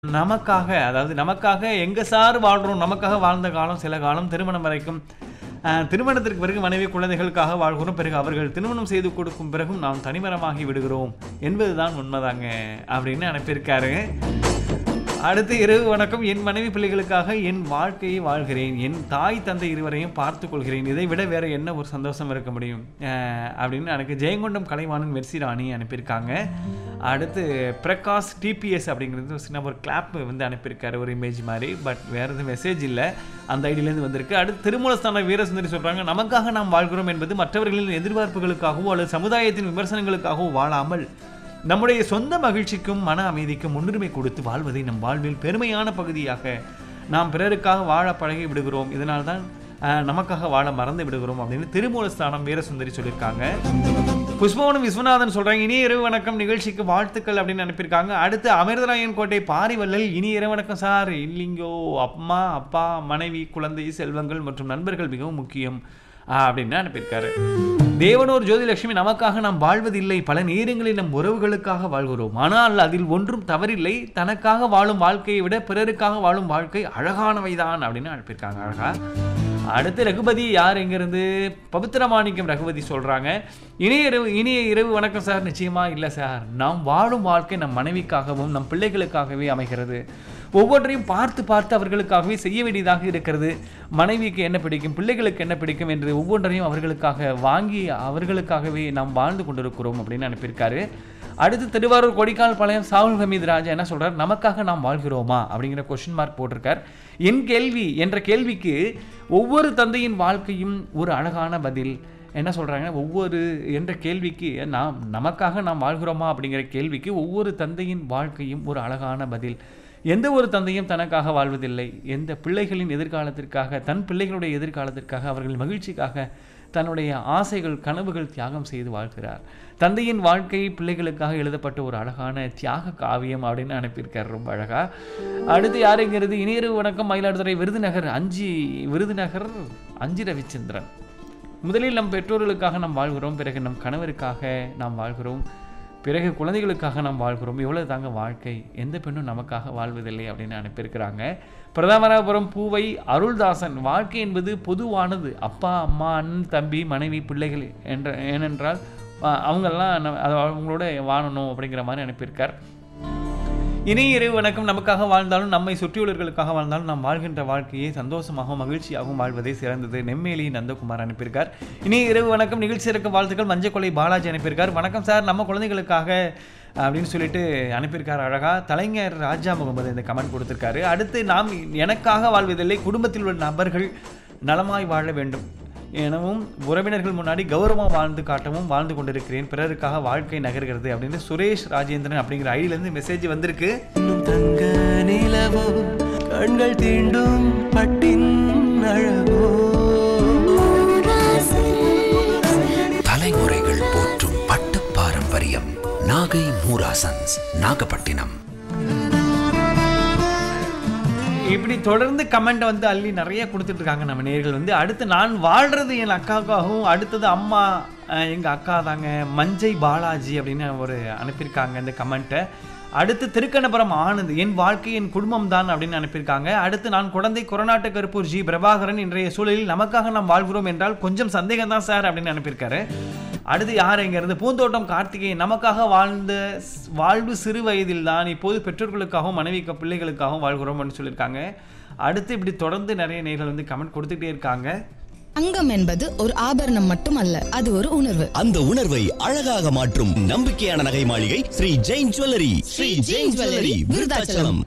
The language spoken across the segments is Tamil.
நமக்காக அதாவது நமக்காக எங்க சார் வாழ்றோம் நமக்காக வாழ்ந்த காலம் சில காலம் திருமணம் வரைக்கும் அஹ், திருமணத்திற்கு பிறகு மனைவி குழந்தைகளுக்காக வாழ்கிறோம் பிறகு அவர்கள் திருமணம் செய்து கொடுக்கும் பிறகும் நாம் தனிமரமாகி விடுகிறோம் என்பதுதான் உண்மைதாங்க அப்படின்னு அனுப்பியிருக்காரு அடுத்து இரவு வணக்கம் என் மனைவி பிள்ளைகளுக்காக என் வாழ்க்கையை வாழ்கிறேன் என் தாய் தந்தை இருவரையும் பார்த்து கொள்கிறேன் இதை விட வேற என்ன ஒரு சந்தோஷம் இருக்க முடியும் அஹ், அப்படின்னு எனக்கு ஜெயங்கொண்டம் கலைவாணன் மெர்சி ராணி அனுப்பியிருக்காங்க அடுத்து பிரகாஷ் டிபிஎஸ் அப்படிங்கிறது ஒரு சின்ன ஒரு கிளாப் வந்து அனுப்பியிருக்காரு ஒரு இமேஜ் மாதிரி பட் வேற எதுவும் மெசேஜ் இல்லை அந்த ஐடியிலேருந்து வந்திருக்கு அடுத்து திருமூலஸ்தான வீரசுந்தரி சொல்றாங்க நமக்காக நாம் வாழ்கிறோம் என்பது மற்றவர்களின் எதிர்பார்ப்புகளுக்காகவோ அல்லது சமுதாயத்தின் விமர்சனங்களுக்காகவோ வாழாமல் நம்முடைய சொந்த மகிழ்ச்சிக்கும் மன அமைதிக்கும் முன்னுரிமை கொடுத்து வாழ்வதை நம் வாழ்வில் பெருமையான பகுதியாக நாம் பிறருக்காக வாழ பழகி விடுகிறோம் இதனால் தான் அஹ், நமக்காக வாழ மறந்து விடுகிறோம் அப்படின்னு திருமூலஸ்தானம் வீரசுந்தரி சொல்லியிருக்காங்க புஷ்பவனம் விஸ்வநாதன் சொல்றாங்க இனிய இரவு வணக்கம் நிகழ்ச்சிக்கு வாழ்த்துக்கள் அப்படின்னு அனுப்பியிருக்காங்க அடுத்து அமிர்தராயன் கோட்டை பாரிவள்ளல் இனி இரவு வணக்கம் சார் இல்லைங்கோ அம்மா அப்பா மனைவி குழந்தை செல்வங்கள் மற்றும் நண்பர்கள் மிகவும் முக்கியம் ஆஹ் அப்படின்னு அனுப்பியிருக்காரு தேவனூர் ஜோதிலட்சுமி நமக்காக நாம் வாழ்வதில்லை பல நேரங்களில் நம் உறவுகளுக்காக வாழ்கிறோம் ஆனால் அதில் ஒன்றும் தவறில்லை தனக்காக வாழும் வாழ்க்கையை விட பிறருக்காக வாழும் வாழ்க்கை அழகானவைதான் அப்படின்னு அனுப்பியிருக்காங்க அழகா அடுத்து ரகுபதி யார் எங்கிருந்து பவித்திரமாணிக்கம் ரகுபதி சொல்றாங்க இனிய இரவு இனிய இரவு வணக்கம் சார் நிச்சயமா இல்லை சார் நாம் வாழும் வாழ்க்கை நம் மனைவிக்காகவும் நம் பிள்ளைகளுக்காகவே அமைகிறது ஒவ்வொன்றையும் பார்த்து பார்த்து அவர்களுக்காகவே செய்ய வேண்டியதாக இருக்கிறது மனைவிக்கு என்ன பிடிக்கும் பிள்ளைகளுக்கு என்ன பிடிக்கும் என்று ஒவ்வொன்றையும் அவர்களுக்காக வாங்கி அவர்களுக்காகவே நாம் வாழ்ந்து கொண்டிருக்கிறோம் அப்படின்னு அனுப்பியிருக்காரு அடுத்து திருவாரூர் கொடிக்கால் பாளையம் சாகுல் ஹமீத் ராஜா என்ன சொல்றார் நமக்காக நாம் வாழ்கிறோமா அப்படிங்கிற கொஸ்டின் மார்க் போட்டிருக்கார் என் கேள்வி என்ற கேள்விக்கு ஒவ்வொரு தந்தையின் வாழ்க்கையும் ஒரு அழகான பதில் என்ன சொல்றாங்க ஒவ்வொரு என்ற கேள்விக்கு நாம் நமக்காக நாம் வாழ்கிறோமா அப்படிங்கிற கேள்விக்கு ஒவ்வொரு தந்தையின் வாழ்க்கையும் ஒரு அழகான பதில் எந்த ஒரு தந்தையும் தனக்காக வாழ்வதில்லை எந்த பிள்ளைகளின் எதிர்காலத்திற்காக தன் பிள்ளைகளுடைய எதிர்காலத்திற்காக அவர்கள் மகிழ்ச்சிக்காக தன்னுடைய ஆசைகள் கனவுகள் தியாகம் செய்து வாழ்கிறார் தந்தையின் வாழ்க்கை பிள்ளைகளுக்காக எழுதப்பட்ட ஒரு அழகான தியாக காவியம் அப்படின்னு அனுப்பியிருக்கார் ரொம்ப அழகா அடுத்து யாருங்கிறது இனியரு வணக்கம் மயிலாடுதுறை விருதுநகர் அஞ்சு விருதுநகர் அஞ்சு ரவிச்சந்திரன் முதலில் நம் பெற்றோர்களுக்காக நாம் வாழ்கிறோம் பிறகு நம் கணவருக்காக நாம் வாழ்கிறோம் பிறகு குழந்தைகளுக்காக நாம் வாழ்கிறோம் இவ்வளவு தாங்க வாழ்க்கை எந்த பெண்ணும் நமக்காக வாழ்வதில்லை அப்படின்னு அனுப்பியிருக்கிறாங்க பிரதாமராபுரம் பூவை அருள்தாசன் வாழ்க்கை என்பது பொதுவானது அப்பா அம்மா அண்ணன் தம்பி மனைவி பிள்ளைகள் என்ற ஏனென்றால் அஹ், அவங்கெல்லாம் நம்ம அது அவங்களோட வாழணும் அப்படிங்கிற மாதிரி அனுப்பியிருக்கார் இனி இரவு வணக்கம் நமக்காக வாழ்ந்தாலும் நம்மை சுற்றியுள்ளவர்களுக்காக வாழ்ந்தாலும் நாம் வாழ்கின்ற வாழ்க்கையை சந்தோஷமாகவும் மகிழ்ச்சியாகவும் வாழ்வதே சிறந்தது நெம்மேலி நந்தகுமார் அனுப்பியிருக்கார் இனி இரவு வணக்கம் நிகழ்ச்சி இருக்க வாழ்த்துக்கள் மஞ்சக்கொலை பாலாஜி அனுப்பியிருக்கார் வணக்கம் சார் நம்ம குழந்தைகளுக்காக அப்படின்னு சொல்லிட்டு அனுப்பியிருக்கார் அழகா தலைஞர் ராஜா முகமது இந்த கமெண்ட் கொடுத்திருக்காரு அடுத்து நாம் எனக்காக வாழ்வதில்லை குடும்பத்தில் உள்ள நபர்கள் நலமாய் வாழ வேண்டும் எனவும் உறவினர்கள் முன்னாடி கௌரவம் வாழ்ந்து காட்டவும் வாழ்ந்து கொண்டிருக்கிறேன் பிறருக்காக வாழ்க்கை நகர்கிறது அப்படின்னு சுரேஷ் ராஜேந்திரன் அப்படிங்கிற ஐடியிலேருந்து மெசேஜ் வந்திருக்கு இன்னும் தங்க நிலவோ கண்கள் தீண்டும் பட்டின் அழகோ தலைமுறைகள் போற்றும் பட்டு பாரம்பரியம் நாகை மூராசன்ஸ் நாகப்பட்டினம் இப்படி தொடர்ந்து கமெண்ட் வந்து அள்ளி நிறைய கொடுத்துட்டு இருக்காங்க நம்ம நேர்கள் வந்து அடுத்து நான் வாழ்றது என் அக்காவுக்காகவும் அடுத்தது அம்மா அஹ், எங்க அக்கா தாங்க மஞ்சை பாலாஜி அப்படின்னு ஒரு அனுப்பியிருக்காங்க இந்த கமெண்ட்டை அடுத்து திருக்கணபுரம் ஆனந்த் என் வாழ்க்கை என் குடும்பம் தான் அப்படின்னு அனுப்பியிருக்காங்க அடுத்து நான் குழந்தை கொரநாட்டு கருப்பூர் ஜி பிரபாகரன் இன்றைய சூழலில் நமக்காக நாம் வாழ்கிறோம் என்றால் கொஞ்சம் சந்தேகம் தான் சார் அப்படின்னு அனுப்பியிருக்காரு அடுத்து யார் இங்க இருந்து பூந்தோட்டம் கார்த்திகை நமக்காக வாழ்ந்த ஸ்- வாழ்வு சிறு வயதில் தான் இப்போது பெற்றோர்களுக்காகவும் மனைவிக்கு பிள்ளைகளுக்காகவும் வாழ்கிறோம் அப்படின்னு சொல்லியிருக்காங்க அடுத்து இப்படி தொடர்ந்து நிறைய நேர்கள் வந்து கமெண்ட் கொடுத்துட்டே இருக்காங்க தங்கம் என்பது ஒரு ஆபரணம் மட்டுமல்ல அது ஒரு உணர்வு அந்த உணர்வை அழகாக மாற்றும் நம்பிக்கையான நகை மாளிகை ஸ்ரீ ஜெயின் ஜுவல்லரி ஸ்ரீ ஜெயின் ஜுவல்லரி விருதாச்சலம்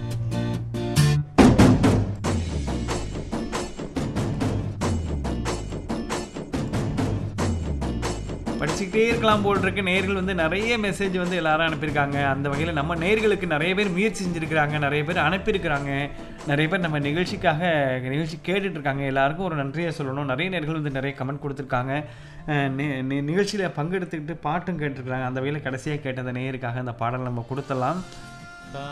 படிச்சுக்கிட்டே இருக்கலாம் போல் இருக்கு நேர்கள் வந்து நிறைய மெசேஜ் வந்து எல்லாரும் அனுப்பியிருக்காங்க அந்த வகையில் நம்ம நேர்களுக்கு நிறைய பேர் முயற்சி செஞ்சுருக்கிறாங்க நிறைய பேர் அனுப்பியிருக்கிறாங்க நிறைய பேர் நம்ம நிகழ்ச்சிக்காக நிகழ்ச்சி கேட்டுட்டு இருக்காங்க எல்லாருக்கும் ஒரு நன்றியை சொல்லணும் நிறைய நேர்கள் வந்து நிறைய கமெண்ட் கொடுத்துருக்காங்க அஹ் நி- நி- நிகழ்ச்சியில் பங்கெடுத்துக்கிட்டு பாட்டும் கேட்டிருக்கிறாங்க அந்த வகையில் கடைசியாக கேட்ட அந்த நேயருக்காக அந்த பாடல் நம்ம கொடுத்துடலாம்